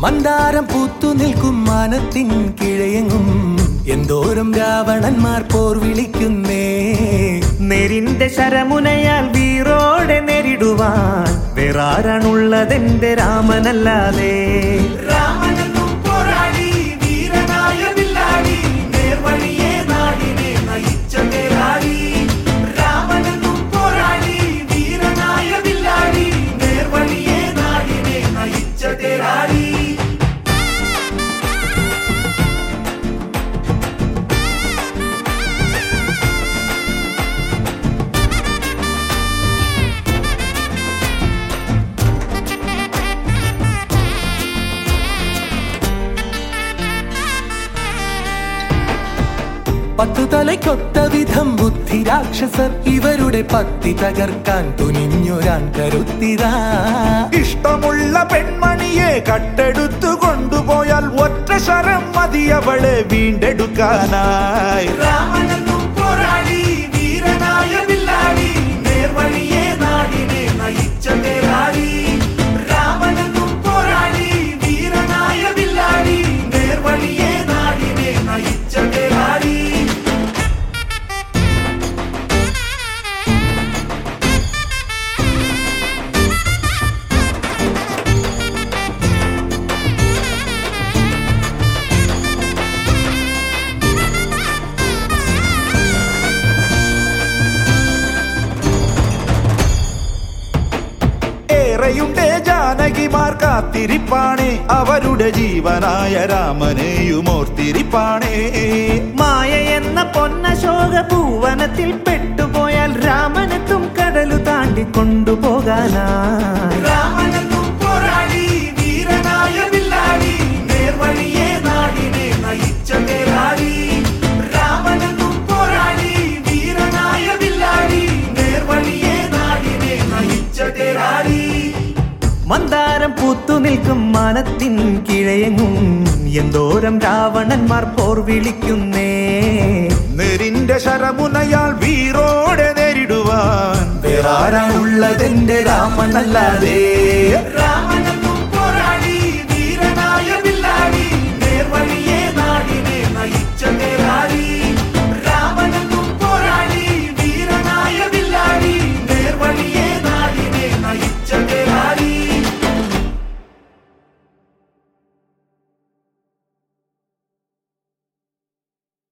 മന്ദാരം പൂത്തു നിൽക്കും മാനത്തിൻ കിഴയങ്ങും എന്തോരം രാവണന്മാർ പോർ വിളിക്കുന്നേ നേരിന്റെ ശരമുനയാൽ വീറോടെ നേരിടുവാൻ വേറാരാണുള്ളതെന്റെ രാമനല്ലാതെ രാമനെന്നും പോരാളി വീരനായ വില്ലാളി നേർവഴിയെ നാടിനെ നയിച്ച തേരാളി രാമനെന്നും പോരാളി വീരനായ വില്ലാളി നേർവഴിയെ നാടിനെ നയിച്ച തേരാളി പത്തു തലയ്ക്കൊത്ത വിധം ബുദ്ധി രാക്ഷസർ ഇവരുടെ പത്തി തകർക്കാൻ തുനിഞ്ഞൊരാൻ കരുത്തിതാ ഇഷ്ടമുള്ള പെൺമണിയെ കട്ടെടുത്തു കൊണ്ടുപോയാൽ ഒറ്റ ശരം മതി അവളെ വീണ്ടെടുക്കാനായി രാമനെന്നും പോരാളി വീരനായ വില്ലാളി നേർവഴിയെ നാടിനെ നയിച്ച തേരാളി രാമനെന്നും പോരാളി വീരനായ വില്ലാളി നേർവഴിയെ നാടിനെ നയിച്ച തേരാളി ഏറെയുണ്ടേ ജാനകിമാർ കാത്തിരിപ്പാണേ അവരുടെ ജീവനായ രാമനെയും ഓർത്തിരിപ്പാണേ മായ എന്ന പൊന്നശോക പൂവനത്തിൽ പെട്ടുപോയാൽ രാമനെത്തും കടലു താണ്ടി കൊണ്ടുപോകാനായി രാമനെന്നും പോരാളി വീരനായ വില്ലാളി നേർവഴിയെ നാടിനെ നയിച്ച തേരാളി രാമനെന്നും പോരാളി വീരനായ വില്ലാളി നേർവഴിയെ നാടിനെ നയിച്ച തേരാളി മന്ദാരം പൂത്തു നിൽക്കും മാനത്തിൻ കിഴയങ്ങും എന്തോരം രാവണന്മാർ പോർ വിളിക്കുന്നേ നേരിന്റെ ശരമുനയാൽ വീറോടെ നേരിടുവാൻ വേറാരാണുള്ളതെന്റെ രാമനല്ലാതെ രാമ